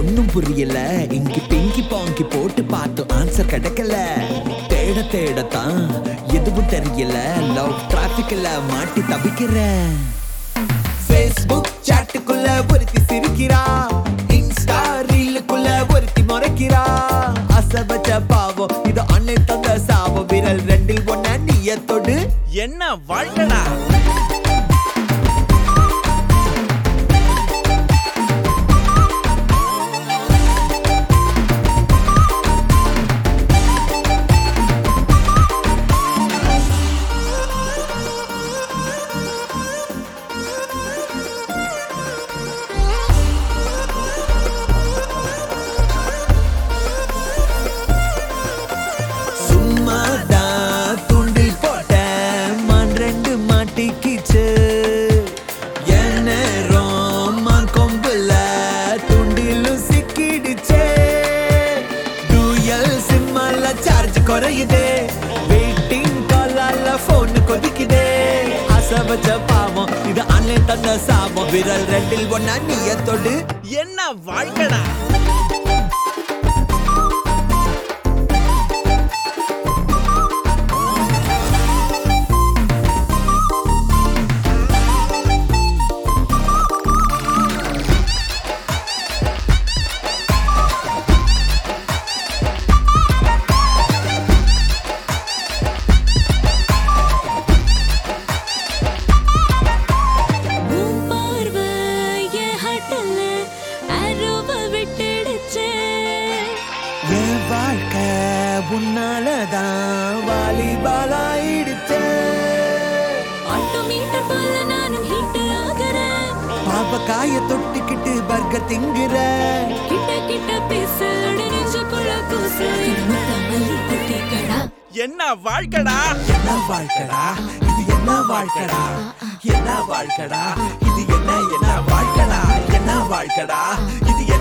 ஒண்ணும் புரியல இங்கி பிங்கி பாங்கி போட்டு பார்த்து ஆன்சர் கிடைக்கல தேட தேடத்தான் எதுவும் தெரியல லவ் டிராபிக்ல மாட்டி தவிக்கிறேன் ஃபேஸ்புக் சாட்டுக்குள்ள ஒருத்தி சிரிக்கிறா இன்ஸ்டா ரீலுக்குள்ள ஒருத்தி முறைக்கிறா அசபச்ச பாவம் இது ஆன்லைன் தந்த சாபம் விரல் ரெண்டில் ஒன்ன நீய தொடு என்ன வாழ்க்கடா சும்மாதான் துண்டில் போட்டேன் மண் ரெண்டு மாட்டிக்கிச்சு என் நேரம் மான் கொம்புல துண்டிலும் சிக்கிடுச்சே டூயல் சிம்மால சார்ஜ் குறையுதே வெயிட்டிங் காலால போன் கொதிக்குதே ஆசை வச்ச பாவம் இது ஆன்லைன் தந்த சாபம் விரல் ரெண்டில் ஒன்னா நீய தொடு என்ன வாழ்க்கடா உன் பார்வை என் ஹட்டல்ல arrow-வ விட்டுடுச்சே. என் வாழ்க்கை உன்னாலதான் வாலிபாலாயிடுச்சே ஆட்டோமீட்டர் போல நானும் hit ஆகுறேன். பாவக்காய தொட்டுக்கிட்டு பர்கர் திங்குற கிட்ட கிட்ட பேசு, அடி நெஞ்சுக்குள்ள கூசு. இது முத்தமல்லி குட்டிக்கடா. என்ன வாழ்க்கடா என்ன வாழ்க்கடா இது என்ன வாழ்க்கடா என்ன வாழ்க்கடா இது என்ன என்ன வாழ்க்கடா என்ன வாழ்க்கடா இது